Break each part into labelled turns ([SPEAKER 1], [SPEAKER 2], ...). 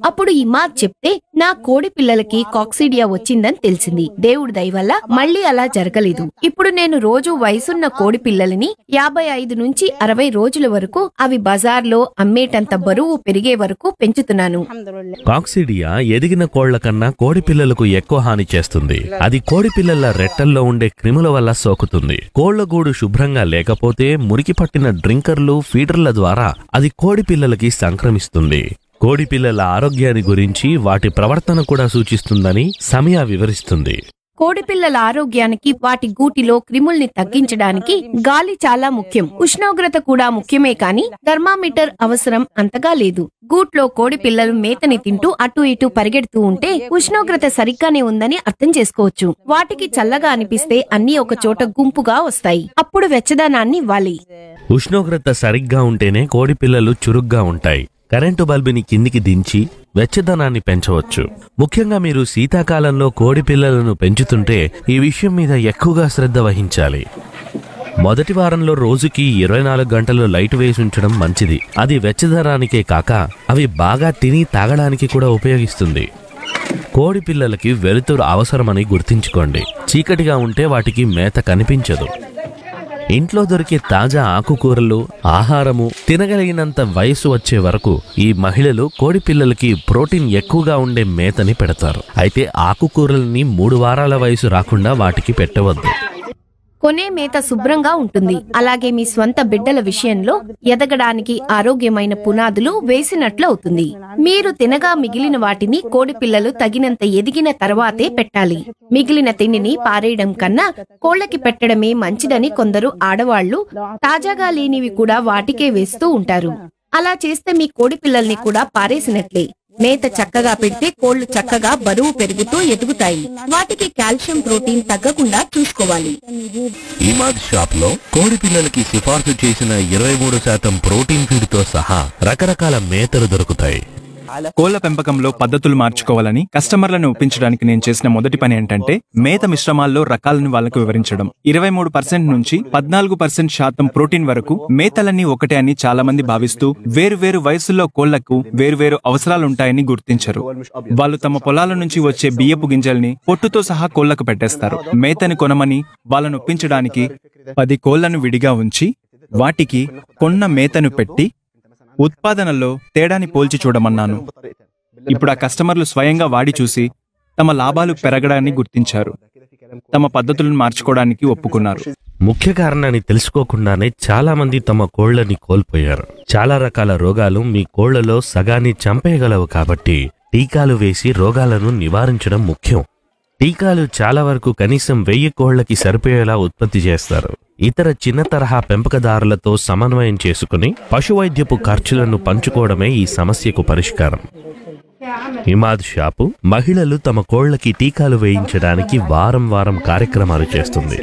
[SPEAKER 1] అప్పుడు ఇమాద్ చెప్తే నా కోడి పిల్లలకి కాక్సిడియా వచ్చిందని తెలిసింది దేవుడి దయ వల్ల మళ్ళీ అలా జరగలేదు ఇప్పుడు నేను రోజు వయసున్న కోడి పిల్లలని యాభై ఐదు నుంచి అరవై రోజుల వరకు అవి బజార్లో అమ్మేటంత బరువు పెరిగే వరకు పెంచుతున్నాను
[SPEAKER 2] కాక్సిడియా ఎదిగిన కోళ్ల కన్నా కోడి పిల్లలకు ఎక్కువ హాని చేస్తుంది అది కోడి పిల్లల రెట్టల్లో ఉండే క్రిముల వల్ల సోకుతుంది కోళ్ల గూడు శుభ్రంగా లేకపోతే మురికి పట్టిన డ్రింకర్లు ఫీడర్ల ద్వారా అది కోడి పిల్లలకి సంక్రమిస్తుంది కోడి పిల్లల ఆరోగ్యాన్ని గురించి వాటి ప్రవర్తన కూడా సూచిస్తుందని సమయ వివరిస్తుంది
[SPEAKER 1] కోడి పిల్లల ఆరోగ్యానికి వాటి గూటిలో క్రిముల్ని తగ్గించడానికి గాలి చాలా ముఖ్యం ఉష్ణోగ్రత కూడా ముఖ్యమే కాని థర్మామీటర్ అవసరం అంతగా లేదు గూట్లో కోడి పిల్లలు మేతని తింటూ అటు ఇటు పరిగెడుతూ ఉంటే ఉష్ణోగ్రత సరిగ్గానే ఉందని అర్థం చేసుకోవచ్చు వాటికి చల్లగా అనిపిస్తే అన్ని ఒక చోట గుంపుగా వస్తాయి అప్పుడు వెచ్చదనాన్ని ఇవ్వాలి
[SPEAKER 2] ఉష్ణోగ్రత సరిగ్గా ఉంటేనే కోడి పిల్లలు చురుగ్గా ఉంటాయి కరెంటు బల్బుని కిందికి దించి వెచ్చదనాన్ని పెంచవచ్చు ముఖ్యంగా మీరు శీతాకాలంలో కోడి పిల్లలను పెంచుతుంటే ఈ విషయం మీద ఎక్కువగా శ్రద్ధ వహించాలి మొదటి వారంలో రోజుకి ఇరవై నాలుగు గంటలు లైట్ వేసి ఉంచడం మంచిది అది వెచ్చదనానికే కాక అవి బాగా తిని తాగడానికి కూడా ఉపయోగిస్తుంది కోడి పిల్లలకి వెలుతురు అవసరమని గుర్తుంచుకోండి చీకటిగా ఉంటే వాటికి మేత కనిపించదు ఇంట్లో దొరికే తాజా ఆకుకూరలు ఆహారము తినగలిగినంత వయసు వచ్చే వరకు ఈ మహిళలు కోడి పిల్లలకి ప్రోటీన్ ఎక్కువగా ఉండే మేతని పెడతారు అయితే ఆకుకూరల్ని మూడు వారాల వయసు రాకుండా వాటికి పెట్టవద్దు
[SPEAKER 1] కొనే మేత శుభ్రంగా ఉంటుంది అలాగే మీ స్వంత బిడ్డల విషయంలో ఎదగడానికి ఆరోగ్యమైన పునాదులు వేసినట్లు అవుతుంది మీరు తినగా మిగిలిన వాటిని కోడి పిల్లలు తగినంత ఎదిగిన తర్వాతే పెట్టాలి మిగిలిన తిండిని పారేయడం కన్నా కోళ్లకి పెట్టడమే మంచిదని కొందరు ఆడవాళ్లు తాజాగా లేనివి కూడా వాటికే వేస్తూ ఉంటారు అలా చేస్తే మీ కోడి పిల్లల్ని కూడా పారేసినట్లే మేత చక్కగా పెడితే కోళ్లు చక్కగా బరువు పెరుగుతూ ఎదుగుతాయి వాటికి కాల్షియం ప్రోటీన్ తగ్గకుండా చూసుకోవాలి
[SPEAKER 2] ఇమాద్ షాప్ లో కోడి పిల్లలకి సిఫార్సు చేసిన ఇరవై మూడు శాతం ప్రోటీన్ ఫీడ్ తో సహా రకరకాల మేతలు దొరుకుతాయి
[SPEAKER 3] కోళ్ల పెంపకంలో పద్ధతులు మార్చుకోవాలని కస్టమర్లను ఒప్పించడానికి నేను చేసిన మొదటి పని ఏంటంటే మేత మిశ్రమాల్లో రకాలను వాళ్ళకు వివరించడం ఇరవై మూడు పర్సెంట్ నుంచి పద్నాలుగు పర్సెంట్ శాతం ప్రోటీన్ వరకు మేతలన్నీ ఒకటే అని చాలా మంది భావిస్తూ వేరు వేరు వయసుల్లో కోళ్లకు వేరు వేరు అవసరాలుంటాయని గుర్తించరు వాళ్ళు తమ పొలాల నుంచి వచ్చే బియ్యపు గింజల్ని పొట్టుతో సహా కోళ్లకు పెట్టేస్తారు మేతని కొనమని వాళ్ళను ఒప్పించడానికి పది కోళ్లను విడిగా ఉంచి వాటికి కొన్న మేతను పెట్టి ఉత్పాదనలో తేడాని పోల్చి చూడమన్నాను ఇప్పుడు ఆ కస్టమర్లు స్వయంగా వాడి చూసి తమ లాభాలు పెరగడాన్ని గుర్తించారు తమ పద్ధతులను మార్చుకోవడానికి ఒప్పుకున్నారు
[SPEAKER 2] ముఖ్య కారణాన్ని తెలుసుకోకుండానే చాలా మంది తమ కోళ్లని కోల్పోయారు చాలా రకాల రోగాలు మీ కోళ్లలో సగాన్ని చంపేయగలవు కాబట్టి టీకాలు వేసి రోగాలను నివారించడం ముఖ్యం టీకాలు చాలా వరకు కనీసం వెయ్యి కోళ్లకి సరిపోయేలా ఉత్పత్తి చేస్తారు ఇతర చిన్న తరహా పెంపకదారులతో సమన్వయం చేసుకుని పశువైద్యపు ఖర్చులను పంచుకోవడమే ఈ సమస్యకు పరిష్కారం ఇమాద్ షాపు మహిళలు తమ కోళ్లకి టీకాలు వేయించడానికి వారం వారం కార్యక్రమాలు చేస్తుంది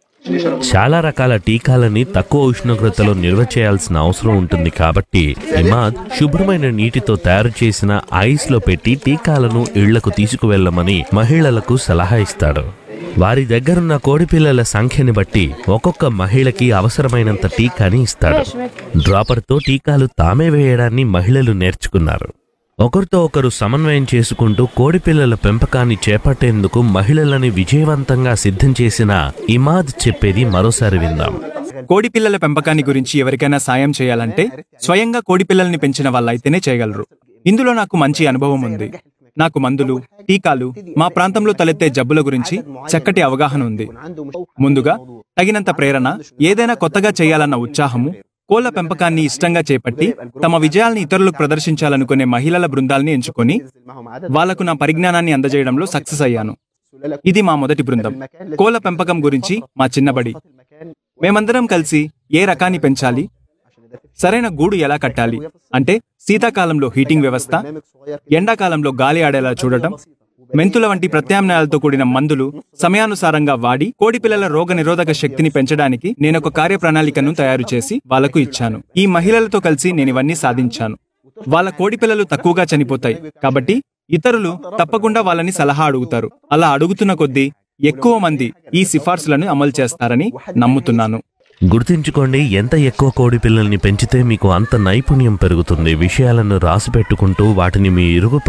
[SPEAKER 2] చాలా రకాల టీకాలని తక్కువ ఉష్ణోగ్రతలో నిల్వ చేయాల్సిన అవసరం ఉంటుంది కాబట్టి ఇమాద్ శుభ్రమైన నీటితో తయారు చేసిన ఐస్ లో పెట్టి టీకాలను ఇళ్లకు తీసుకువెళ్ళమని మహిళలకు సలహా ఇస్తాడు వారి దగ్గరున్న కోడిపిల్లల సంఖ్యని బట్టి ఒక్కొక్క మహిళకి అవసరమైనంత టీకాని ఇస్తాడు డ్రాపర్తో టీకాలు తామే వేయడాన్ని మహిళలు నేర్చుకున్నారు ఒకరితో ఒకరు సమన్వయం చేసుకుంటూ కోడిపిల్లల పెంపకాన్ని చేపట్టేందుకు మహిళలని విజయవంతంగా సిద్ధం చేసిన ఇమాద్ చెప్పేది మరోసారి విందాం
[SPEAKER 3] కోడి పిల్లల పెంపకాన్ని గురించి ఎవరికైనా సాయం చేయాలంటే స్వయంగా కోడి పిల్లల్ని పెంచిన వాళ్ళైతేనే చేయగలరు ఇందులో నాకు మంచి అనుభవం ఉంది నాకు మందులు టీకాలు మా ప్రాంతంలో తలెత్తే జబ్బుల గురించి చక్కటి అవగాహన ఉంది ముందుగా తగినంత ప్రేరణ ఏదైనా కొత్తగా చేయాలన్న ఉత్సాహము కోళ్ల పెంపకాన్ని ఇష్టంగా చేపట్టి తమ విజయాల్ని ఇతరులకు ప్రదర్శించాలనుకునే మహిళల బృందాల్ని ఎంచుకొని వాళ్లకు నా పరిజ్ఞానాన్ని అందజేయడంలో సక్సెస్ అయ్యాను ఇది మా మొదటి బృందం కోళ్ల పెంపకం గురించి మా చిన్నబడి మేమందరం కలిసి ఏ రకాన్ని పెంచాలి సరైన గూడు ఎలా కట్టాలి అంటే శీతాకాలంలో హీటింగ్ వ్యవస్థ ఎండాకాలంలో గాలి ఆడేలా చూడటం మెంతుల వంటి ప్రత్యామ్నాయాలతో కూడిన మందులు సమయానుసారంగా వాడి కోడి పిల్లల రోగ నిరోధక శక్తిని పెంచడానికి నేను ఒక కార్యప్రణాళికను తయారు చేసి వాళ్లకు ఇచ్చాను ఈ మహిళలతో కలిసి నేను ఇవన్నీ సాధించాను వాళ్ళ కోడి పిల్లలు తక్కువగా చనిపోతాయి కాబట్టి ఇతరులు తప్పకుండా వాళ్ళని సలహా అడుగుతారు అలా అడుగుతున్న కొద్దీ ఎక్కువ మంది ఈ సిఫార్సులను అమలు చేస్తారని నమ్ముతున్నాను
[SPEAKER 2] గుర్తుంచుకోండి ఎంత ఎక్కువ కోడి పిల్లల్ని పెంచితే మీకు అంత నైపుణ్యం పెరుగుతుంది విషయాలను రాసిపెట్టుకుంటూ వాటిని మీ ఇరుగు